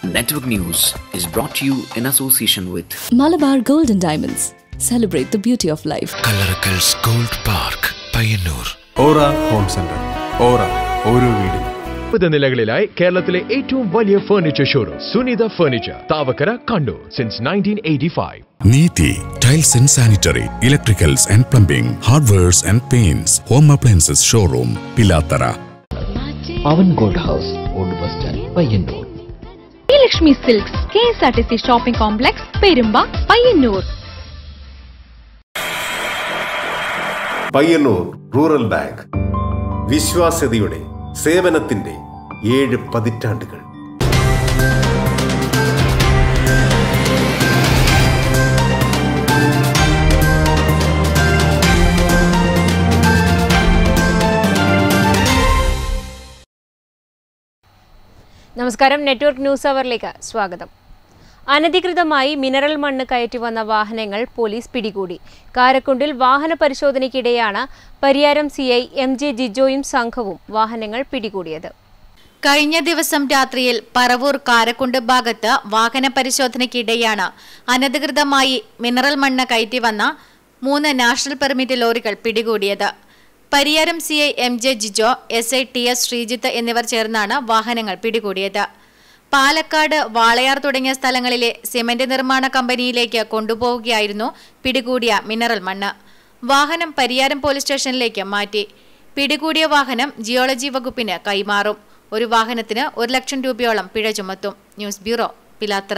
Network News is brought to you in association with Malabar Gold and Diamonds. Celebrate the beauty of life. Kallarakkals gold park Payyanur Aura home centre Aura ഓരോ വീടിനും മുപ്പത് നിലകളിലായി കേരളത്തിലെ ഏറ്റവും വലിയ furniture showroom Sunitha furniture Thavakkara Kannur since nineteen eighty five Neethi tiles and sanitary electricals and plumbing hardwares and paints home appliances showroom Pilathara Pavan gold house old bus stand Payyanur Lakshmi silks K S R T C shopping complex Perumba Payyanur Payyanur rural bank വിശ്വാസ്യതയുടെ സേവനത്തിന്റെ ഏഴ് പതിറ്റാണ്ടുകൾ നമസ്കാരം network news അവറിലേക്ക് സ്വാഗതം അനധികൃതമായി mineral മണ്ണ് കയറ്റി വന്ന വാഹനങ്ങൾ പോലീസ് പിടികൂടി കാരക്കുണ്ടിൽ വാഹന പരിശോധനയ്ക്കിടെയാണ് Pariyaram C I M J ജിജോയും സംഘവും വാഹനങ്ങൾ പിടികൂടിയത് കഴിഞ്ഞ ദിവസം രാത്രിയിൽ പറവൂർ കാരക്കുണ്ട് ഭാഗത്ത് വാഹന പരിശോധനയ്ക്കിടെയാണ് അനധികൃതമായി മിനറൽ മണ്ണ് കയറ്റി വന്ന മൂന്ന് നാഷണൽ പെർമിറ്റ് ലോറികൾ പിടികൂടിയത് Pariyaram C I M J Jijo S I T S Sreejith എന്നിവർ ചേർന്നാണ് വാഹനങ്ങൾ പിടികൂടിയത് പാലക്കാട് വാളയാർ തുടങ്ങിയ സ്ഥലങ്ങളിലെ സിമന്റ് നിർമ്മാണ കമ്പനിയിലേക്ക് കൊണ്ടുപോവുകയായിരുന്നു പിടികൂടിയ മിനറൽ മണ്ണ് വാഹനം പരിയാരം പോലീസ് സ്റ്റേഷനിലേക്ക് മാറ്റി പിടികൂടിയ വാഹനം ജിയോളജി വകുപ്പിന് കൈമാറും ഒരു വാഹനത്തിന് ഒരു ലക്ഷം രൂപയോളം പിഴ ചുമത്തും news bureau Pilathara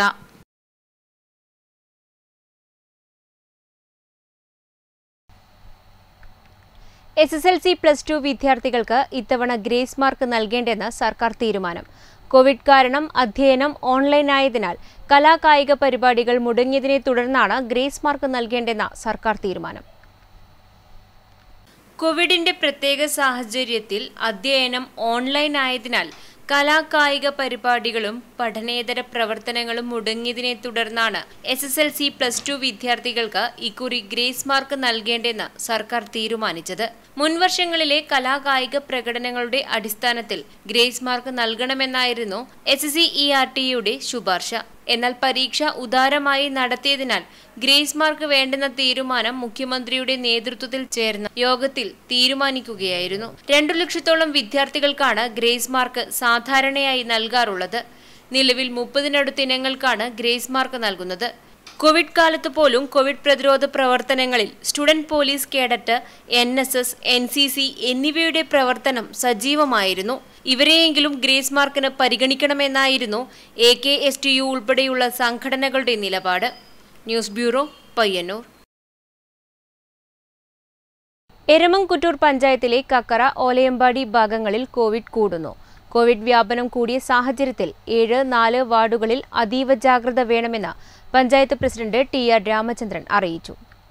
S S L C plus two വിദ്യാർത്ഥികൾക്ക് ഇത്തവണ ഗ്രേസ് മാർക്ക് നൽകേണ്ടെന്ന് സർക്കാർ തീരുമാനം കോവിഡ് കാരണം അധ്യയനം ഓൺലൈനായതിനാൽ കലാകായിക പരിപാടികൾ മുടങ്ങിയതിനെ തുടർന്നാണ് ഗ്രേസ് മാർക്ക് നൽകേണ്ടെന്ന സർക്കാർ തീരുമാനം കോവിഡിന്റെ പ്രത്യേക സാഹചര്യത്തിൽ അധ്യയനം ഓൺലൈൻ ആയതിനാൽ കലാകായിക പരിപാടികളും പഠനേതര പ്രവർത്തനങ്ങളും മുടങ്ങിയതിനെ തുടർന്നാണ് S S L C plus two വിദ്യാർത്ഥികൾക്ക് ഇക്കുറി ഗ്രേസ് മാർക്ക് നൽകേണ്ടെന്ന് സർക്കാർ തീരുമാനിച്ചത് മുൻവർഷങ്ങളിലെ കലാകായിക പ്രകടനങ്ങളുടെ അടിസ്ഥാനത്തിൽ ഗ്രേസ് മാർക്ക് നൽകണമെന്നായിരുന്നു S S C E R ടിയുടെ ശുപാർശ എന്നാൽ പരീക്ഷ ഉദാരമായി നടത്തിയതിനാൽ ഗ്രേസ് മാർക്ക് വേണ്ടെന്ന തീരുമാനം മുഖ്യമന്ത്രിയുടെ നേതൃത്വത്തിൽ ചേർന്ന യോഗത്തിൽ തീരുമാനിക്കുകയായിരുന്നു രണ്ടു ലക്ഷത്തോളം വിദ്യാർത്ഥികൾക്കാണ് ഗ്രേസ് മാർക്ക് സാധാരണയായി നൽകാറുള്ളത് നിലവിൽ മുപ്പതിനടുത്ത് ഇനങ്ങൾക്കാണ് ഗ്രേസ് മാർക്ക് നൽകുന്നത് കോവിഡ് കാലത്ത് പോലും കോവിഡ് പ്രതിരോധ പ്രവർത്തനങ്ങളിൽ student police cadet N S S N C C എന്നിവയുടെ പ്രവർത്തനം സജീവമായിരുന്നു ഇവരെയെങ്കിലും ഗ്രേസ് മാർക്കിന് പരിഗണിക്കണമെന്നായിരുന്നു A K S T U ഉൾപ്പെടെയുള്ള സംഘടനകളുടെ നിലപാട് ന്യൂസ് ബ്യൂറോ പയ്യന്നൂർ എരമംകുറ്റൂർ പഞ്ചായത്തിലെ കക്കറ ഓലയമ്പാടി ഭാഗങ്ങളിൽ കോവിഡ് കൂടുന്നു കോവിഡ് വ്യാപനം കൂടിയ സാഹചര്യത്തിൽ ഏഴ് നാല് വാർഡുകളിൽ അതീവ ജാഗ്രത വേണമെന്ന് panchayat president T R Ramachandran അറിയിച്ചു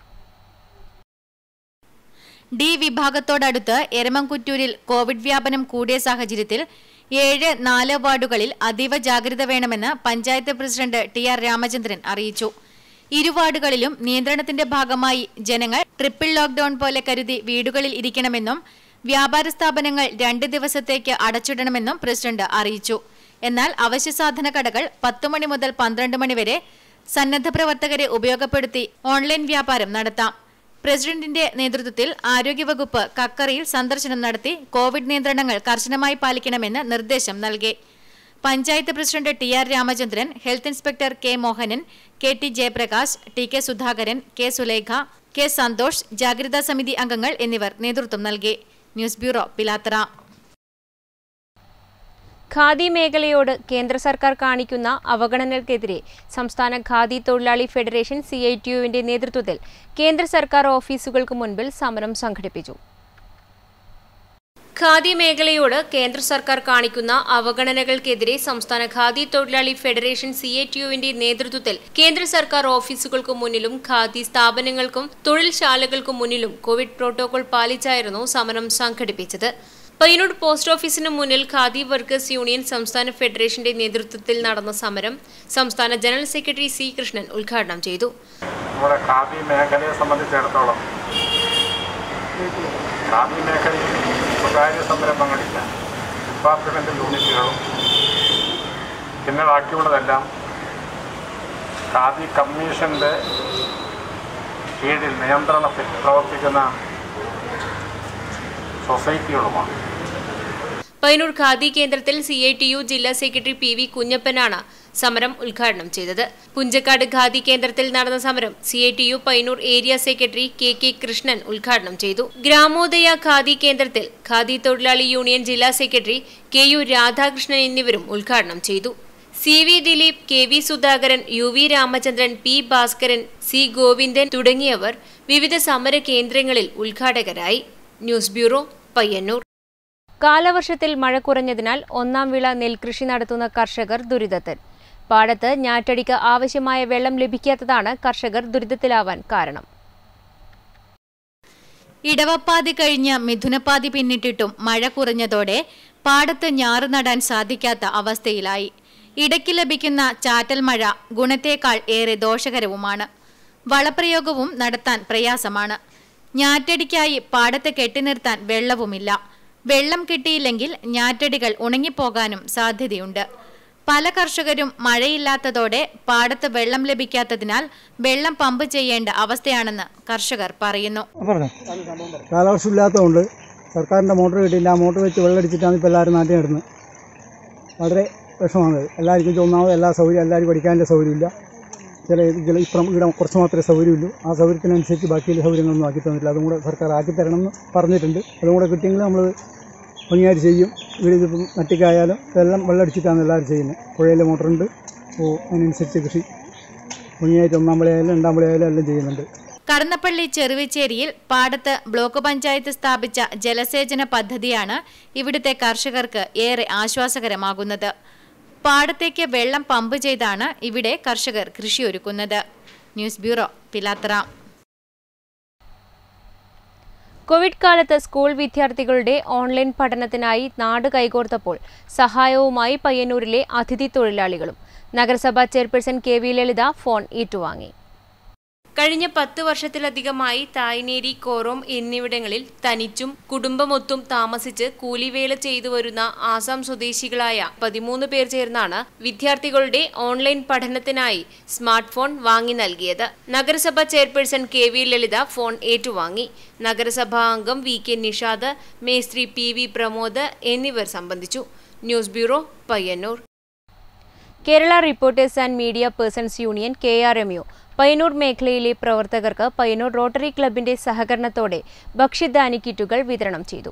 ഡി വിഭാഗത്തോടടുത്ത് എരമംകുറ്റൂരിൽ കോവിഡ് വ്യാപനം കൂടിയ സാഹചര്യത്തിൽ ഏഴ് നാല് വാർഡുകളിൽ അതീവ ജാഗ്രത വേണമെന്ന് panchayat president T R Ramachandran അറിയിച്ചു ഇരു വാർഡുകളിലും നിയന്ത്രണത്തിന്റെ ഭാഗമായി ജനങ്ങൾ ട്രിപ്പിൾ ലോക്ഡൌൺ പോലെ കരുതി വീടുകളിൽ ഇരിക്കണമെന്നും വ്യാപാര സ്ഥാപനങ്ങൾ രണ്ട് ദിവസത്തേക്ക് അടച്ചിടണമെന്നും പ്രസിഡന്റ് അറിയിച്ചു എന്നാൽ അവശ്യ സാധന കടകൾ പത്തു മണി മുതൽ പന്ത്രണ്ട് മണി വരെ സന്നദ്ധ പ്രവർത്തകരെ ഉപയോഗപ്പെടുത്തി ഓൺലൈൻ വ്യാപാരം നടത്താം പ്രസിഡന്റിന്റെ നേതൃത്വത്തിൽ ആരോഗ്യവകുപ്പ് കക്കറയിൽ സന്ദർശനം നടത്തി കോവിഡ് നിയന്ത്രണങ്ങൾ കർശനമായി പാലിക്കണമെന്ന് നിർദ്ദേശം നൽകി panchayat president T R Ramachandran health inspector K Mohanan K T Jayaprakash T K Sudhakaran K Sulekha K Santhosh ജാഗ്രതാ സമിതി അംഗങ്ങൾ എന്നിവർ നേതൃത്വം നൽകി ന്യൂസ് ബ്യൂറോ പിലാത്തറ ഖാദി മേഖലയോട് കേന്ദ്ര സർക്കാർ കാണിക്കുന്ന അവഗണനകൾക്കെതിരെ സംസ്ഥാന ഖാദി തൊഴിലാളി ഫെഡറേഷൻ സി ഐ ടി യുവിന്റെ നേതൃത്വത്തിൽ കേന്ദ്ര സർക്കാർ ഓഫീസുകൾക്ക് മുൻപിൽ സമരം സംഘടിപ്പിച്ചു ഖാദി മേഖലയോട് കേന്ദ്ര സർക്കാർ കാണിക്കുന്ന അവഗണനകൾക്കെതിരെ സംസ്ഥാന ഖാദി തൊഴിലാളി ഫെഡറേഷൻ സി ഐ ടി യുവിന്റെ നേതൃത്വത്തിൽ കേന്ദ്ര സർക്കാർ ഓഫീസുകൾക്ക് മുന്നിലും ഖാദി സ്ഥാപനങ്ങൾക്കും തൊഴിൽശാലകൾക്കും മുന്നിലും കോവിഡ് പ്രോട്ടോകോൾ പാലിച്ചായിരുന്നു സമരം സംഘടിപ്പിച്ചത് പയ്യന്നൂർ പോസ്റ്റ് ഓഫീസിന് മുന്നിൽ ഖാദി വർക്കേഴ്സ് യൂണിയൻ സംസ്ഥാന ഫെഡറേഷന്റെ നേതൃത്വത്തിൽ നടന്ന സമരം സംസ്ഥാന ജനറൽ സെക്രട്ടറി സി കൃഷ്ണൻ ഉദ്ഘാടനം ചെയ്തു നമ്മുടെ ഖാദി മേഖലയെ സംബന്ധിച്ചിടത്തോളം ഖാദി മേഖലയിൽ 5 സ്വകാര്യ സംരംഭങ്ങളില്ല ഡിപ്പാർട്ട്മെന്റ് യൂണിറ്റുകളും 5 പിന്നെ ബാക്കിയുള്ളതെല്ലാം ഖാദി കമ്മീഷൻ്റെ കീഴിൽ നിയന്ത്രണത്തിൽ പ്രവർത്തിക്കുന്ന സൊസൈറ്റികളുമാണ് പയ്യന്നൂർ ഖാദി കേന്ദ്രത്തിൽ സി ഐ ടി യു ജില്ലാ സെക്രട്ടറി പി വി കുഞ്ഞപ്പനാണ് സമരം ഉദ്ഘാടനം ചെയ്തത് പുഞ്ചക്കാട് ഖാദി കേന്ദ്രത്തിൽ നടന്ന സമരം C I T U Payyanur area secretary K K Krishnan ഉദ്ഘാടനം ചെയ്തു ഗ്രാമോദയ ഖാദി കേന്ദ്രത്തിൽ ഖാദി തൊഴിലാളി യൂണിയൻ ജില്ലാ സെക്രട്ടറി കെ യു രാധാകൃഷ്ണൻ എന്നിവരും ഉദ്ഘാടനം ചെയ്തു C V Dileep K V Sudhakaran U V Ramachandran P Bhaskaran C Govindan തുടങ്ങിയവർ വിവിധ സമര കേന്ദ്രങ്ങളിൽ ഉദ്ഘാടകരായി ന്യൂസ് ബ്യൂറോ പയ്യന്നൂർ കാലവർഷത്തിൽ മഴ കുറഞ്ഞതിനാൽ ഒന്നാം വിള നെൽകൃഷി നടത്തുന്ന കർഷകർ ദുരിതത്തിൽ പാടത്ത് ഞാറ്റടിക്ക് ആവശ്യമായ വെള്ളം ലഭിക്കാത്തതാണ് കർഷകർ ദുരിതത്തിലാവാൻ കാരണം ഇടവപ്പാതി കഴിഞ്ഞ് മിഥുനപ്പാതി പിന്നിട്ടിട്ടും മഴ കുറഞ്ഞതോടെ പാടത്ത് ഞാറ് നടാൻ സാധിക്കാത്ത അവസ്ഥയിലായി ഇടയ്ക്ക് ലഭിക്കുന്ന ചാറ്റൽ മഴ ഗുണത്തേക്കാൾ ഏറെ ദോഷകരവുമാണ് വളപ്രയോഗവും നടത്താൻ പ്രയാസമാണ് ഞാറ്റടിക്കായി പാടത്ത് കെട്ടിനിർത്താൻ വെള്ളവുമില്ല വെള്ളം കിട്ടിയില്ലെങ്കിൽ ഞാറ്റടികൾ ഉണങ്ങിപ്പോകാനും സാധ്യതയുണ്ട് പല കർഷകരും മഴയില്ലാത്തതോടെ പാടത്ത് വെള്ളം ലഭിക്കാത്തതിനാൽ വെള്ളം പമ്പ് ചെയ്യേണ്ട അവസ്ഥയാണെന്ന് കർഷകർ പറയുന്നു കാലവർഷം ഇല്ലാത്തതുകൊണ്ട് സർക്കാരിൻ്റെ മോട്ടർ കിട്ടിയില്ല ആ മോട്ടർ വെച്ച് വെള്ളമടിച്ചിട്ടാണ് ഇപ്പോൾ എല്ലാവരും നാട്ടിൽ നടന്നത് വളരെ വിഷമാണ് എല്ലാവർക്കും ഒന്നാമത് എല്ലാ സൗകര്യം എല്ലാവരും പഠിക്കാനുള്ള സൗകര്യമില്ല ചില ചില ഇപ്പുറം ഇവിടെ കുറച്ച് മാത്രമേ സൗകര്യമുള്ളൂ ആ സൗകര്യത്തിനനുസരിച്ച് ബാക്കിയുള്ള സൗകര്യങ്ങളൊന്നും ആക്കി തന്നിട്ടില്ല അതും കൂടെ സർക്കാർ ആക്കി തരണമെന്ന് പറഞ്ഞിട്ടുണ്ട് അതും കൂടെ കിട്ടിയെങ്കിൽ നമ്മൾ ഭംഗിയായിട്ട് ചെയ്യും ഇവിടെ ഇതിപ്പം നട്ടിക്കായാലും ഇതെല്ലാം വെള്ളമടിച്ചിട്ടാണ് എല്ലാവരും ചെയ്യുന്നത് പുഴയിലെ മോട്ടറുണ്ട് അപ്പോൾ അതിനനുസരിച്ച് കൃഷി ഭംഗിയായിട്ട് ഒന്നാം വിളയായാലും രണ്ടാം വിളയായാലും എല്ലാം ചെയ്യുന്നുണ്ട് കടന്നപ്പള്ളി ചെറുവിച്ചേരിയിൽ പാടത്ത് ബ്ലോക്ക് പഞ്ചായത്ത് സ്ഥാപിച്ച ജലസേചന പദ്ധതിയാണ് ഇവിടുത്തെ കർഷകർക്ക് ഏറെ ആശ്വാസകരമാകുന്നത് പാടത്തേക്ക് വെള്ളം പമ്പ് ചെയ്താണ് ഇവിടെ കർഷകർ കൃഷിയൊരുക്കുന്നത് ന്യൂസ് ബ്യൂറോ പിലാത്ര കോവിഡ് കാലത്ത് സ്കൂൾ വിദ്യാർത്ഥികളുടെ ഓൺലൈൻ പഠനത്തിനായി നാട് കൈകോർത്തപ്പോൾ സഹായവുമായി പയ്യന്നൂരിലെ അതിഥി തൊഴിലാളികളും നഗരസഭാ chairperson K V Lalitha phone ഏറ്റുവാങ്ങി കഴിഞ്ഞ പത്ത് വർഷത്തിലധികമായി തായ്നേരി കോറോം എന്നിവിടങ്ങളിൽ തനിച്ചും കുടുംബമൊത്തും താമസിച്ച് കൂലിവേല ചെയ്തു വരുന്ന ആസാം സ്വദേശികളായ പതിമൂന്ന് പേർ ചേർന്നാണ് വിദ്യാർത്ഥികളുടെ ഓൺലൈൻ പഠനത്തിനായി സ്മാർട്ട് ഫോൺ വാങ്ങി നൽകിയത് നഗരസഭ chairperson K V Lalitha phone ഏറ്റുവാങ്ങി നഗരസഭാ അംഗം വി കെ നിഷാദ് മേസ്ത്രി പി വി പ്രമോദ് എന്നിവർ സംബന്ധിച്ചു news bureau Payyanur Kerala reporters and media persons union K R M U Payyanur മേഖലയിലെ പ്രവർത്തകർക്ക് പയ്യന്നൂർ റോട്ടറി ക്ലബിന്റെ സഹകരണത്തോടെ ഭക്ഷ്യധാന്യ കിറ്റുകൾ വിതരണം ചെയ്തു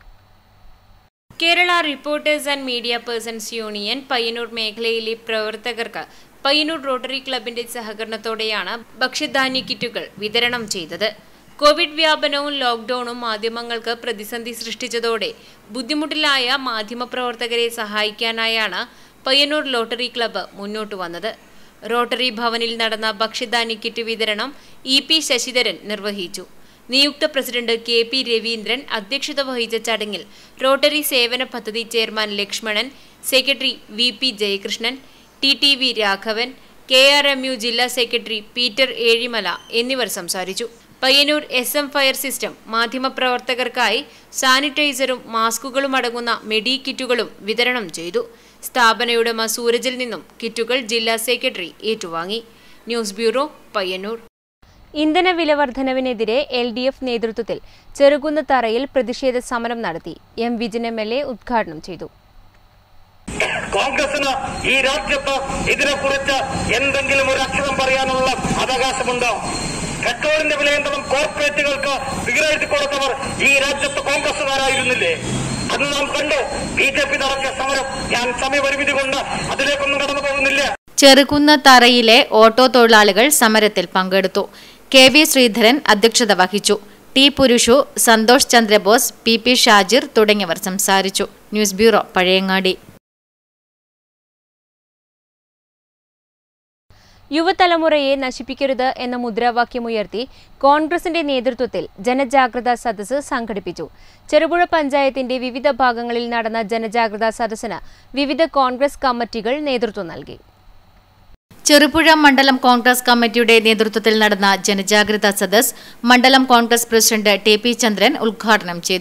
Kerala reporters and media persons union Payyanur മേഖലയിലെ പ്രവർത്തകർക്ക് പയ്യന്നൂർ റോട്ടറി ക്ലബിന്റെ സഹകരണത്തോടെയാണ് ഭക്ഷ്യധാന്യ കിറ്റുകൾ വിതരണം ചെയ്തത് കോവിഡ് വ്യാപനവും ലോക്ക്ഡൌണും മാധ്യമങ്ങൾക്ക് പ്രതിസന്ധി സൃഷ്ടിച്ചതോടെ ബുദ്ധിമുട്ടിലായ മാധ്യമപ്രവർത്തകരെ സഹായിക്കാനായാണ് പയ്യന്നൂർ ലോട്ടറി ക്ലബ്ബ് മുന്നോട്ട് വന്നത് റോട്ടറി ഭവനിൽ നടന്ന ഭക്ഷ്യധാന്യ കിറ്റ് വിതരണം ഇ പി ശശിധരൻ നിർവഹിച്ചു നിയുക്ത പ്രസിഡന്റ് കെ പി രവീന്ദ്രൻ അധ്യക്ഷത വഹിച്ച ചടങ്ങിൽ റോട്ടറി സേവന പദ്ധതി chairman Lakshmanan secretary V P Jayakrishnan T T V Raghavan K R M U ജില്ലാ സെക്രട്ടറി പീറ്റർ ഏഴിമല എന്നിവർ സംസാരിച്ചു Payyanur S M fire system മാധ്യമപ്രവർത്തകർക്കായി സാനിറ്റൈസറും മാസ്കുകളും അടങ്ങുന്ന മെഡി കിറ്റുകളും വിതരണം ചെയ്തു സ്ഥാപനയുടമ സൂരജിൽ നിന്നും കിറ്റുകൾ ജില്ലാ സെക്രട്ടറി ഏറ്റുവാങ്ങി ന്യൂസ് ബ്യൂറോ പയ്യന്നൂർ ഇന്ധന വില വർധനവിനെതിരെ എൽ ഡി എഫ് നേതൃത്വത്തിൽ ചെറുകുന്ന തറയിൽ പ്രതിഷേധ സമരം നടത്തി M Vijin M L A ഉദ്ഘാടനം ചെയ്തു കോൺഗ്രസിന് ഈ രാജ്യത്ത് ഇതിനെക്കുറിച്ച് എന്തെങ്കിലും ഒരു അക്ഷരം പറയാനുള്ള അവകാശമുണ്ടോ പെട്രോളിന്റെ വിലയന്തരം കോർപ്പറേറ്റുകൾക്ക് വികരെഴുതി കൊടുത്തവർ ഈ രാജ്യത്ത് കോൺഗ്രസുകാരായിരുന്നില്ലേ അത് നാം കണ്ടു ബി ജെ പി നടത്തിയ സമരം ഞാൻ സമയപരിമിതി കൊണ്ട് അതിലേക്കൊന്നും കടന്നു പോകുന്നില്ല ചെറുകുന്ന തറയിലെ ഓട്ടോ തൊഴിലാളികൾ സമരത്തിൽ പങ്കെടുത്തു കെ വി ശ്രീധരൻ അധ്യക്ഷത വഹിച്ചു T Purushu Santhosh Chandrabose P P Shajir തുടങ്ങിയവർ സംസാരിച്ചു ന്യൂസ് ബ്യൂറോ പഴയങ്ങാടി യുവതലമുറയെ നശിപ്പിക്കരുത് എന്ന മുദ്രാവാക്യമുയർത്തി കോൺഗ്രസിന്റെ നേതൃത്വത്തിൽ ജനജാഗ്രതാ സദസ്സ് സംഘടിപ്പിച്ചു ചെറുപുഴ പഞ്ചായത്തിന്റെ വിവിധ ഭാഗങ്ങളിൽ നടന്ന ജനജാഗ്രതാ സദസ്സിന് വിവിധ കോൺഗ്രസ് കമ്മിറ്റികൾ നേതൃത്വം നൽകി ചെറുപുഴ മണ്ഡലം കോൺഗ്രസ് കമ്മിറ്റിയുടെ നേതൃത്വത്തിൽ നടന്ന ജനജാഗ്രതാ സദസ് മണ്ഡലം Congress president T P Chandran ഉദ്ഘാടനം ചെയ്തു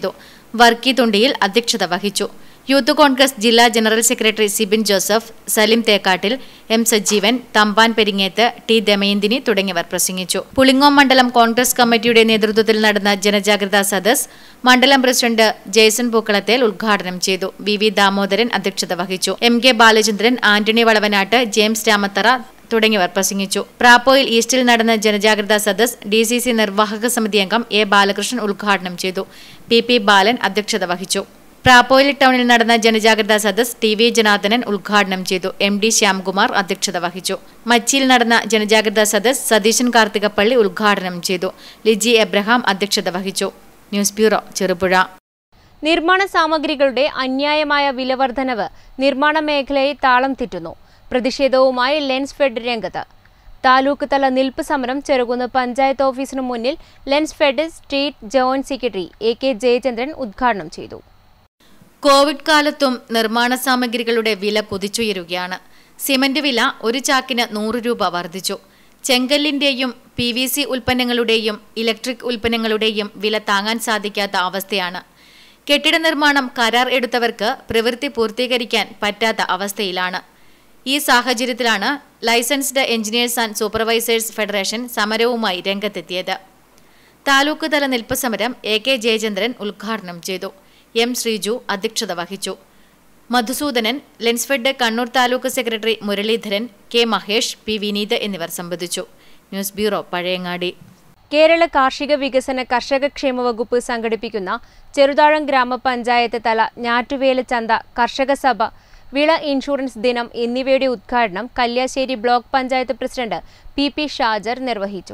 വർക്കി തുണ്ടിയിൽ അധ്യക്ഷത വഹിച്ചു യൂത്ത് കോൺഗ്രസ് ജില്ലാ general secretary Sibin Joseph Salim Thekkattil M Sajeevan Thamban Peringeth T Damayanthini തുടങ്ങിയവർ പ്രസംഗിച്ചു പുളിങ്ങോം മണ്ഡലം കോൺഗ്രസ് കമ്മിറ്റിയുടെ നേതൃത്വത്തിൽ നടന്ന ജനജാഗ്രതാ സദസ് മണ്ഡലം പ്രസിഡന്റ് ജെയ്സൺ പൂക്കളത്തേൽ ഉദ്ഘാടനം ചെയ്തു വി വി ദാമോദരൻ അധ്യക്ഷത വഹിച്ചു എം കെ ബാലചന്ദ്രൻ ആന്റണി വളവനാട്ട് ജെയിംസ് രാമത്തറ തുടങ്ങിയവർ പ്രസംഗിച്ചു പ്രാപ്പോയിൽ ഈസ്റ്റിൽ നടന്ന ജനജാഗ്രതാ സദസ് ഡി സി സി നിർവാഹക സമിതി അംഗം എ ബാലകൃഷ്ണൻ ഉദ്ഘാടനം ചെയ്തു പി പി ബാലൻ അധ്യക്ഷത വഹിച്ചു പ്രാപ്പോയിൽ ടൗണിൽ നടന്ന ജനജാഗ്രതാ സദസ് ടി വി ജനാർദ്ദനൻ ഉദ്ഘാടനം ചെയ്തു എം ഡി ശ്യാംകുമാർ അധ്യക്ഷത വഹിച്ചു മച്ചിയിൽ നടന്ന ജനജാഗ്രതാ സദസ് സതീശൻ കാർത്തികപ്പള്ളി ഉദ്ഘാടനം ചെയ്തു ലിജി എബ്രഹാം അധ്യക്ഷത വഹിച്ചു ന്യൂസ് ബ്യൂറോ ചെറുപുഴ നിർമ്മാണ സാമഗ്രികളുടെ അന്യായമായ വിലവർധനവ് നിർമ്മാണ മേഖലയെ താളം തെറ്റുന്നു പ്രതിഷേധവുമായി ലെൻസ് ഫെഡ് രംഗത്ത് താലൂക്ക് തല നിൽപ്പ് സമരം ചെറുകുന്ന് പഞ്ചായത്ത് ഓഫീസിനു മുന്നിൽ Lensfed state joint secretary A K Jayachandran ഉദ്ഘാടനം ചെയ്തു കോവിഡ് കാലത്തും നിർമ്മാണ സാമഗ്രികളുടെ വില കുതിച്ചുയരുകയാണ് സിമന്റ് വില ഒരു ചാക്കിന് നൂറ് രൂപ വർദ്ധിച്ചു ചെങ്കല്ലിന്റെയും പി വി സി ഉൽപ്പന്നങ്ങളുടെയും ഇലക്ട്രിക് ഉൽപ്പന്നങ്ങളുടെയും വില താങ്ങാൻ സാധിക്കാത്ത അവസ്ഥയാണ് കെട്ടിട നിർമ്മാണം കരാർ എടുത്തവർക്ക് പ്രവൃത്തി പൂർത്തീകരിക്കാൻ പറ്റാത്ത അവസ്ഥയിലാണ് ഈ സാഹചര്യത്തിലാണ് licensed engineers and supervisors federation സമരവുമായി രംഗത്തെത്തിയത് താലൂക്ക് തല നിൽപ്പ് സമരം എ കെ ജയചന്ദ്രൻ ഉദ്ഘാടനം ചെയ്തു എം ശ്രീജു അധ്യക്ഷത വഹിച്ചു Madhusudanan Lensfed Kannur taluk secretary Muraleedharan K Mahesh P Vineeth എന്നിവർ സംബന്ധിച്ചു ന്യൂസ് ബ്യൂറോ പഴയങ്ങാടി കേരള കാർഷിക വികസന കർഷക ക്ഷേമ വകുപ്പ് സംഘടിപ്പിക്കുന്ന ചെറുതാഴം ഗ്രാമപഞ്ചായത്ത് തല ഞാറ്റുവേല ചന്ത കർഷക സഭ വിള ഇൻഷുറൻസ് ദിനം എന്നിവയുടെ ഉദ്ഘാടനം Kalliasseri block panchayat president P P Shajar നിർവഹിച്ചു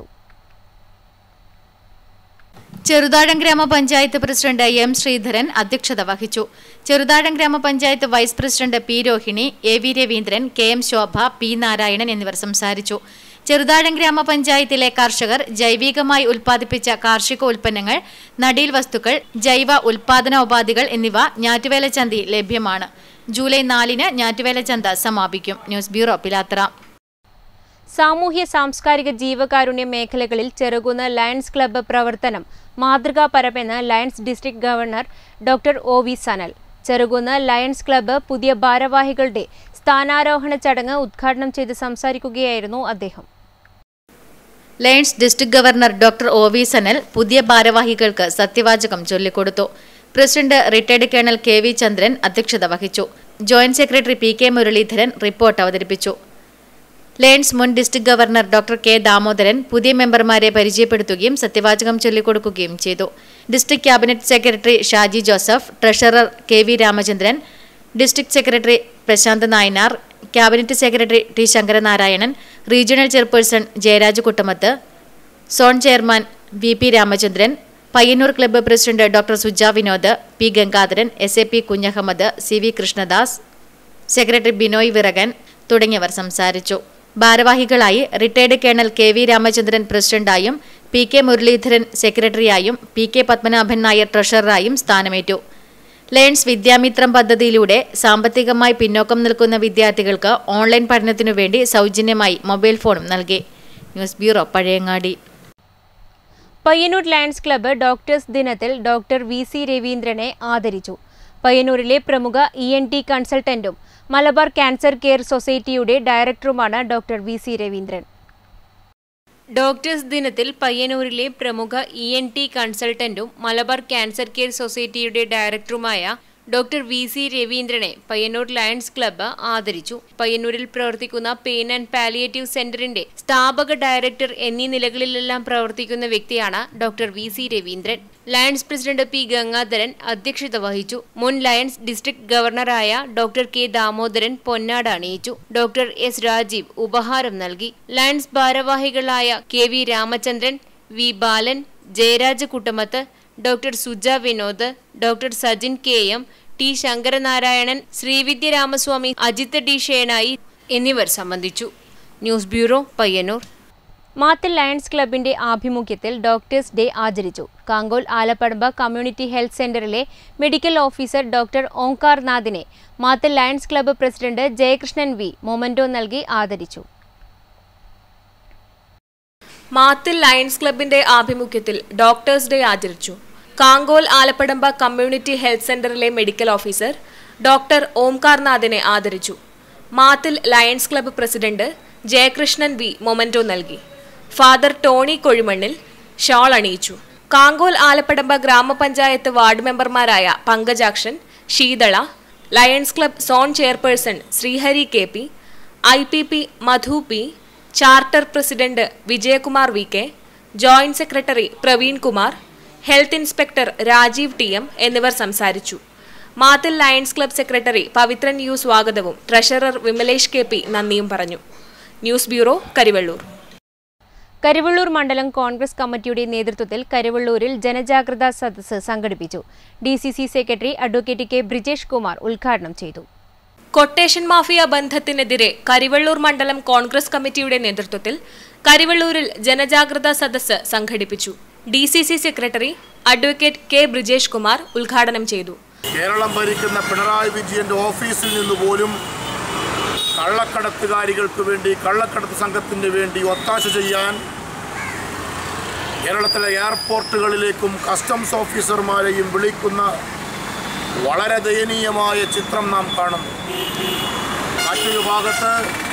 ചെറുതാഴം ഗ്രാമപഞ്ചായത്ത് പ്രസിഡന്റ് എം ശ്രീധരൻ അധ്യക്ഷത വഹിച്ചു Cheruthazham grama panchayat vice president P Rohini A V Raveendran K M Shobha P Narayanan എന്നിവർ സംസാരിച്ചു ചെറുതാഴം ഗ്രാമപഞ്ചായത്തിലെ കർഷകർ ജൈവികമായി ഉൽപ്പാദിപ്പിച്ച കാർഷിക ഉൽപ്പന്നങ്ങൾ നടീൽ വസ്തുക്കൾ ജൈവ ഉൽപാദനോപാധികൾ എന്നിവ ഞാറ്റുവേല ചന്തയിൽ ലഭ്യമാണ് ജൂലൈ നാലിന് ഞാറ്റുവേല ചന്ത സമാപിക്കും ന്യൂസ് ബ്യൂറോ പിലാത്തറ സാമൂഹ്യ സാംസ്കാരിക ജീവകാരുണ്യ മേഖലകളിൽ ചെറുകുന്ന് ലയൺസ് ക്ലബ്ബ് പ്രവർത്തനം മാതൃകാപരമെന്ന് lions district governor doctor O V Sanal Cherukunnu lions club പുതിയ ഭാരവാഹികളുടെ സ്ഥാനാരോഹണ ചടങ്ങ് ഉദ്ഘാടനം ചെയ്ത് സംസാരിക്കുകയായിരുന്നു അദ്ദേഹം lions district governor doctor O V Sanal പുതിയ ഭാരവാഹികൾക്ക് സത്യവാചകം ചൊല്ലിക്കൊടുത്തു president retired colonel K V Chandran അധ്യക്ഷത വഹിച്ചു joint secretary P K Muraleedharan report അവതരിപ്പിച്ചു ലയൺസ് മുൻ district governor doctor K Damodaran പുതിയ മെമ്പർമാരെ പരിചയപ്പെടുത്തുകയും സത്യവാചകം ചൊല്ലിക്കൊടുക്കുകയും ചെയ്തു district cabinet secretary Shaji Joseph treasurer K V Ramachandran district secretary Prashanth Nayanar cabinet secretary T Sankaranarayanan regional chairperson Jayaraj Kuttamath zone chairman V P Ramachandran Payyanur club president doctor Suja Vinod P Gangadharan S A P Kunhahammed C V Krishnadas secretary Binoy Virakan തുടങ്ങിയവർ സംസാരിച്ചു ഭാരവാഹികളായി retired colonel K V Ramachandran പ്രസിഡന്റായും P K Muraleedharan സെക്രട്ടറിയായും P K Padmanabhan Nair ട്രഷററായും സ്ഥാനമേറ്റു lions Vidyamithram പദ്ധതിയിലൂടെ സാമ്പത്തികമായി പിന്നോക്കം നിൽക്കുന്ന വിദ്യാർത്ഥികൾക്ക് ഓൺലൈൻ പഠനത്തിനു വേണ്ടി സൗജന്യമായി മൊബൈൽ ഫോണും നൽകി news bureau Pazhayangadi Payyanur lions club doctors ദിനത്തിൽ ഡോക്ടർ വി സി രവീന്ദ്രനെ ആദരിച്ചു പയ്യന്നൂരിലെ പ്രമുഖ ഇ എൻ ടി കൺസൾട്ടന്റും മലബാർ ക്യാൻസർ കെയർ സൊസൈറ്റിയുടെ ഡയറക്ടറുമാണ് doctor V C Raveendran doctors ദിനത്തിൽ പയ്യന്നൂരിലെ പ്രമുഖ ഇ എൻ ടി കൺസൾട്ടന്റും മലബാർ ക്യാൻസർ കെയർ സൊസൈറ്റിയുടെ ഡയറക്ടറുമായ ഡോക്ടർ വി സി രവീന്ദ്രനെ പയ്യന്നൂർ ലയൺസ് ക്ലബ്ബ് ആദരിച്ചു പയ്യന്നൂരിൽ പ്രവർത്തിക്കുന്ന പെയിൻ ആൻഡ് പാലിയേറ്റീവ് സെന്ററിന്റെ സ്ഥാപക ഡയറക്ടർ എന്നീ നിലകളിലെല്ലാം പ്രവർത്തിക്കുന്ന വ്യക്തിയാണ് doctor V C Raveendran Lions president P Gangadharan അധ്യക്ഷത വഹിച്ചു മുൻ ലയൺസ് ഡിസ്ട്രിക്ട് ഗവർണറായ ഡോക്ടർ കെ ദാമോദരൻ പൊന്നാട അണിയിച്ചു ഡോക്ടർ എസ് രാജീവ് ഉപഹാരം നൽകി ലയൺസ് ഭാരവാഹികളായ K V Ramachandran V Balan Jayaraj Kuttamath doctor Suja Vinod doctor Sajin K M T Sankaranarayanan Sreevidya Ramaswamy Ajith D Shenoy എന്നിവർ സംബന്ധിച്ചു news bureau Payyanur Mathil Lions ക്ലബിന്റെ ആഭിമുഖ്യത്തിൽ ഡോക്ടേഴ്സ് ഡേ ആചരിച്ചു കാങ്കോൽ ആലപ്പടമ്പ കമ്മ്യൂണിറ്റി ഹെൽത്ത് സെന്ററിലെ മെഡിക്കൽ ഓഫീസർ ഡോക്ടർ ഓംകാർ നാഥിനെ Mathil Lions club president Jayakrishnan V memento നൽകി ആദരിച്ചു മാത്തിൽ ലയൺസ് ക്ലബിന്റെ ആഭിമുഖ്യത്തിൽ ഡോക്ടേഴ്സ് ഡേ ആചരിച്ചു കാങ്കോൽ ആലപ്പടമ്പ കമ്മ്യൂണിറ്റി ഹെൽത്ത് സെന്ററിലെ മെഡിക്കൽ ഓഫീസർ ഡോക്ടർ ഓംകാർനാഥിനെ ആദരിച്ചു Mathil Lions club president Jayakrishnan V memento നൽകി ഫാദർ ടോണി കൊഴിമണ്ണിൽ ഷാൾ അണിയിച്ചു കാങ്കോൽ ആലപ്പടമ്പ ഗ്രാമപഞ്ചായത്ത് വാർഡ് മെമ്പർമാരായ Pankajakshan Sheethala Lions club zone chairperson Sreehari K P I P P Madhu P charter president Vijayakumar V K joint secretary Praveen Kumar health inspector Rajeev T M എന്നിവർ സംസാരിച്ചു Mathil Lions club secretary Pavithran U സ്വാഗതവും treasurer Vimalesh K P നന്ദിയും പറഞ്ഞു news bureau Karivellur Karivellur മണ്ഡലം കോൺഗ്രസ് കമ്മിറ്റിയുടെ നേതൃത്വത്തിൽ കരിവള്ളൂരിൽ ജനജാഗ്രതാ സദസ്സ് സംഘടിപ്പിച്ചു D C C secretary advocate K Brijesh Kumar ഉദ്ഘാടനം ചെയ്തു കൊട്ടേഷൻ മാഫിയ ബന്ധത്തിനെതിരെ കരിവള്ളൂർ മണ്ഡലം കോൺഗ്രസ് കമ്മിറ്റിയുടെ നേതൃത്വത്തിൽ കരിവള്ളൂരിൽ ജനജാഗ്രതാ സദസ്സ് സംഘടിപ്പിച്ചു D C C secretary advocate K Brijesh Kumar ഉദ്ഘാടനം ചെയ്തു കേരളം ഭരിക്കുന്ന പിണറായി വിജയന്റെ ഓഫീസിൽ നിന്ന് പോലും കള്ളക്കടത്തുകാരികൾക്ക് വേണ്ടി കള്ളക്കടത്ത് സംഘത്തിന് വേണ്ടി ഒത്താശ ചെയ്യാൻ കേരളത്തിലെ എയർപോർട്ടുകളിലേക്കും കസ്റ്റംസ് ഓഫീസർമാരെയും വിളിക്കുന്ന വളരെ ദയനീയമായ ചിത്രം നാം കാണുന്നു മറ്റൊരു ഭാഗത്ത്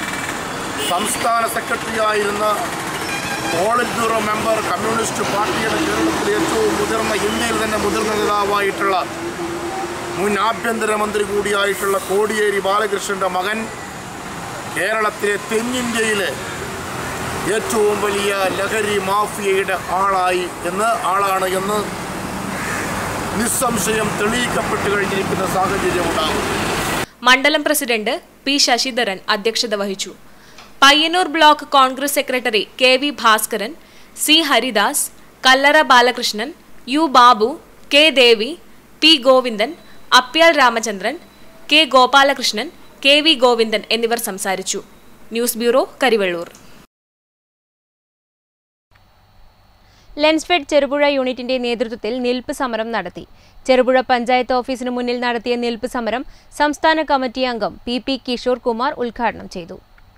സംസ്ഥാന സെക്രട്ടറിയായിരുന്ന പോളിറ്റ് ബ്യൂറോ മെമ്പർ കമ്മ്യൂണിസ്റ്റ് പാർട്ടിയുടെ കേരളത്തിലെ ഏറ്റവും മുതിർന്ന ഇന്ത്യയിൽ തന്നെ മുതിർന്ന നേതാവായിട്ടുള്ള മുൻ ആഭ്യന്തരമന്ത്രി കൂടിയായിട്ടുള്ള കോടിയേരി ബാലകൃഷ്ണന്റെ മകൻ കേരളത്തിലെ തെന്നിന്ത്യയിലെ ഏറ്റവും വലിയ ലഹരി മാഫിയയുടെ ആളായി എന്ന് ആളാണ് എന്ന് നിസ്സംശയം തെളിയിക്കപ്പെട്ടു കഴിഞ്ഞിരിക്കുന്ന സാഹചര്യമുണ്ടാകും മണ്ഡലം പ്രസിഡന്റ് പി ശശിധരൻ അധ്യക്ഷത വഹിച്ചു Payyanur block Congress secretary K V Bhaskaran C Haridas Kallara Balakrishnan U Babu K Devi P Govindan Apyal Ramachandran K Gopalakrishnan K V Govindan എന്നിവർ സംസാരിച്ചു ന്യൂസ് ബ്യൂറോ കരിവള്ളൂർ ലെൻസ്ഫെഡ് ചെറുപുഴ യൂണിറ്റിന്റെ നേതൃത്വത്തിൽ നിൽപ്പ് സമരം നടത്തി ചെറുപുഴ പഞ്ചായത്ത് ഓഫീസിന് മുന്നിൽ നടത്തിയ നിൽപ്പ് സമരം സംസ്ഥാന കമ്മിറ്റി അംഗം പി പി കിഷോർ കുമാർ ഉദ്ഘാടനം ചെയ്തു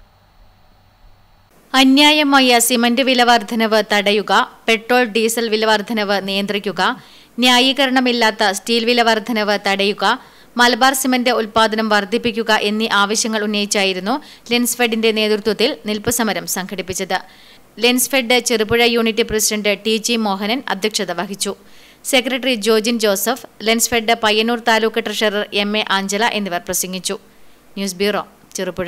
അന്യായമായ സിമന്റ് വില വർധനവ് തടയുക പെട്രോൾ ഡീസൽ വില വർധനവ് നിയന്ത്രിക്കുക ന്യായീകരണമില്ലാത്ത സ്റ്റീൽ വില വർധനവ് തടയുക മലബാർ സിമന്റ് ഉൽപാദനം വർദ്ധിപ്പിക്കുക എന്നീ ആവശ്യങ്ങൾ ഉന്നയിച്ചായിരുന്നു ലെൻസ്ഫെഡിന്റെ നേതൃത്വത്തിൽ നിൽപ്പ് സമരം സംഘടിപ്പിച്ചത് Lensfed Cherupuzha unit president T G Mohanan അധ്യക്ഷത വഹിച്ചു secretary Jojin Joseph Lensfed Payyanur taluk treasurer M A Anjala എന്നിവർ പ്രസംഗിച്ചു ന്യൂസ് ബ്യൂറോ ചെറുപുഴ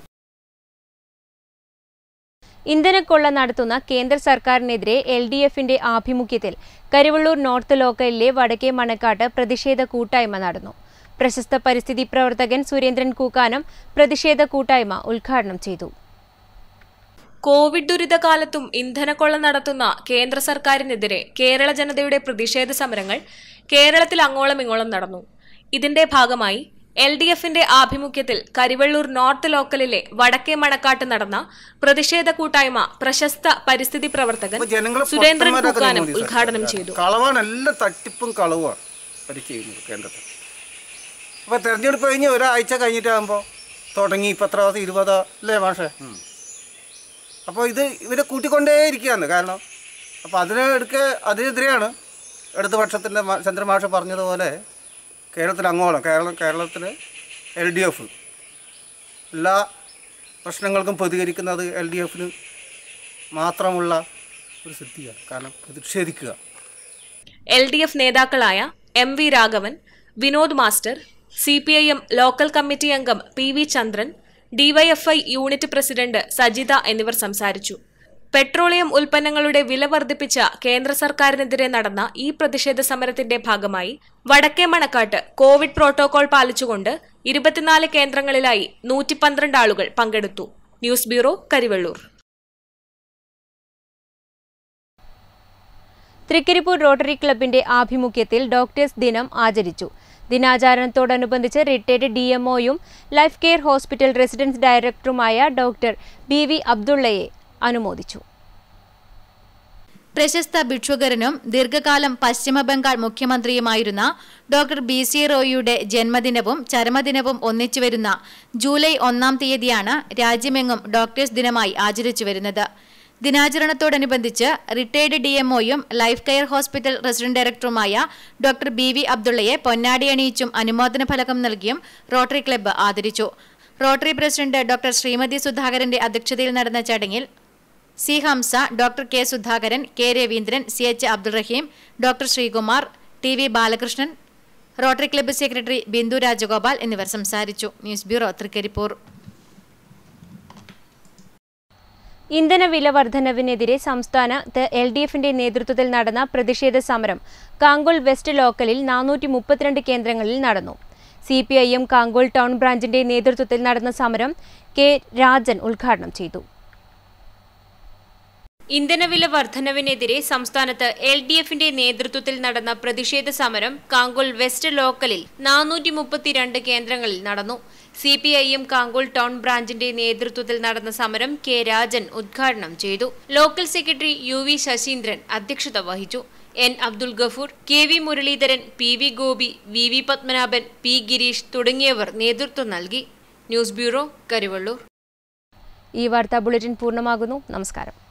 ഇന്ധനക്കൊള്ള നടത്തുന്ന കേന്ദ്ര സർക്കാരിനെതിരെ എൽ ഡി എഫിന്റെ ആഭിമുഖ്യത്തിൽ കരിവള്ളൂർ നോർത്ത് ലോക്കലിലെ വടക്കേ മണക്കാട്ട് പ്രതിഷേധ കൂട്ടായ്മ നടന്നു പ്രശസ്ത പരിസ്ഥിതി പ്രവർത്തകൻ സുരേന്ദ്രൻ കൂക്കാനം പ്രതിഷേധ കൂട്ടായ്മ ഉദ്ഘാടനം ചെയ്തു കോവിഡ് ദുരിതകാലത്തും ഇന്ധനക്കൊള്ള നടത്തുന്ന കേന്ദ്ര സർക്കാരിനെതിരെ കേരള ജനതയുടെ പ്രതിഷേധ സമരങ്ങൾ കേരളത്തിൽ അങ്ങോളം ഇങ്ങോളം നടന്നു ഇതിന്റെ ഭാഗമായി എൽ ഡി എഫിന്റെ ആഭിമുഖ്യത്തിൽ കരിവള്ളൂർ നോർത്ത് ലോക്കലിലെ വടക്കേ മണക്കാട്ട് നടന്ന പ്രതിഷേധ കൂട്ടായ്മ പ്രശസ്ത പരിസ്ഥിതി പ്രവർത്തകൻ സുരേന്ദ്രൻ കൂക്കാനം ഉദ്ഘാടനം ചെയ്തു കളവാണ് എല്ലാം തട്ടിപ്പും കളവുമാണ് അവർ ചെയ്യുന്നത് കേന്ദ്രത്തിൽ അപ്പോൾ തെരഞ്ഞെടുപ്പ് കഴിഞ്ഞ് ഒരാഴ്ച കഴിഞ്ഞിട്ടാകുമ്പോൾ തുടങ്ങി ഇപ്പം എത്ര ദിവസം ഇരുപതോ അല്ലേ മാഷേ അപ്പോൾ ഇത് ഇവരെ കൂട്ടിക്കൊണ്ടേയിരിക്കുകയാണ് കാരണം അപ്പോൾ അതിന് എടുക്ക അതിനെതിരെയാണ് ഇടത് പക്ഷത്തിൻ്റെ ചന്ദ്രമാഷ പറഞ്ഞതുപോലെ കേരളത്തിൽ അങ്ങോളം കേരളം കേരളത്തിൽ എൽ ഡി എഫ് എല്ലാ പ്രശ്നങ്ങൾക്കും പ്രതികരിക്കുന്നത് എൽ ഡി എഫിന് മാത്രമുള്ള ഒരു സിദ്ധിയാണ് കാരണം പ്രതിഷേധിക്കുക എൽ ഡി എഫ് നേതാക്കളായ M V Raghavan Vinod master C P I M local committee അംഗം P V Chandran DYFI unit president Sajitha എന്നിവർ സംസാരിച്ചു പെട്രോളിയം ഉൽപ്പന്നങ്ങളുടെ വില വർദ്ധിപ്പിച്ച കേന്ദ്ര സർക്കാരിനെതിരെ നടന്ന ഈ പ്രതിഷേധ സമരത്തിന്റെ ഭാഗമായി വടക്കേ മണക്കാട്ട് കോവിഡ് പ്രോട്ടോകോൾ പാലിച്ചുകൊണ്ട് ഇരുപത്തിനാല് കേന്ദ്രങ്ങളിലായി നൂറ്റി പന്ത്രണ്ട് ആളുകൾ പങ്കെടുത്തു news bureau Karivellur Trikaripur rotary ക്ലബിന്റെ ആഭിമുഖ്യത്തിൽ ഡോക്ടേഴ്സ് ദിനം ആചരിച്ചു ദിനാചരണത്തോടനുബന്ധിച്ച് റിട്ടയർഡ് ഡി എംഒയും ലൈഫ് കെയർ ഹോസ്പിറ്റൽ റെസിഡൻസ് ഡയറക്ടറുമായ ഡോക്ടർ ബി വി അബ്ദുള്ളയെ അനുമോദിച്ചു പ്രശസ്ത ഭിക്ഷുകരനും ദീർഘകാലം പശ്ചിമ ബംഗാൾ മുഖ്യമന്ത്രിയുമായിരുന്ന ഡോക്ടർ ബി സി റോയിയുടെ ജന്മദിനവും ചരമദിനവും ഒന്നിച്ചു വരുന്ന ജൂലൈ ഒന്നാം തീയതിയാണ് രാജ്യമെങ്ങും ഡോക്ടേഴ്സ് ദിനമായി ആചരിച്ചു വരുന്നത് ദിനാചരണത്തോടനുബന്ധിച്ച് റിട്ടയർഡ് ഡി എംഒയും ലൈഫ് കെയർ ഹോസ്പിറ്റൽ റെസിഡന്റ് ഡയറക്ടറുമായ ഡോക്ടർ ബി വി അബ്ദുള്ളയെ പൊന്നാടി അണിയിച്ചും അനുമോദന ഫലകം നൽകിയും റോട്ടറി ക്ലബ്ബ് ആദരിച്ചു റോട്ടറി പ്രസിഡന്റ് ഡോക്ടർ ശ്രീമതി സുധാകരന്റെ അധ്യക്ഷതയിൽ നടന്ന ചടങ്ങിൽ C Hamza doctor K Sudhakaran K Raveendran C H Abdul Rahim doctor Sreekumar T V Balakrishnan rotary club secretary Bindu Rajagopal എന്നിവർ സംസാരിച്ചു ന്യൂസ് ബ്യൂറോ തൃക്കരിപ്പൂർ ഇന്ധനവില വർധനവിനെതിരെ സംസ്ഥാനത്ത് എൽ ഡി എഫിന്റെ നേതൃത്വത്തിൽ നടന്ന പ്രതിഷേധ സമരം കാങ്കോൾ വെസ്റ്റ് ലോക്കലിൽ നാനൂറ്റി മുപ്പത്തിരണ്ട് കേന്ദ്രങ്ങളിൽ നടന്നു C P I M Kankol town ബ്രാഞ്ചിന്റെ നേതൃത്വത്തിൽ നടന്ന സമരം കെ രാജൻ ഉദ്ഘാടനം ചെയ്തു ഇന്ധനവില വർധനവിനെതിരെ സംസ്ഥാനത്ത് എൽ ഡി എഫിന്റെ നേതൃത്വത്തിൽ നടന്ന പ്രതിഷേധ സമരം കാങ്കോൾ വെസ്റ്റ് ലോക്കലിൽ നാനൂറ്റി മുപ്പത്തിരണ്ട് കേന്ദ്രങ്ങളിൽ നടന്നു C P I M Kankol town ബ്രാഞ്ചിന്റെ നേതൃത്വത്തിൽ നടന്ന സമരം കെ രാജൻ ഉദ്ഘാടനം ചെയ്തു local secretary U V Sasheendran അധ്യക്ഷത വഹിച്ചു N Abdul Gafoor K V Muraleedharan P V Gopi V V Padmanabhan P Gireesh തുടങ്ങിയവർ നേതൃത്വം നൽകി ന്യൂസ് ബ്യൂറോ കരിവള്ളൂർ ഈ വാർത്താ ബുള്ളറ്റിൻ പൂർണ്ണമാകുന്നു നമസ്കാരം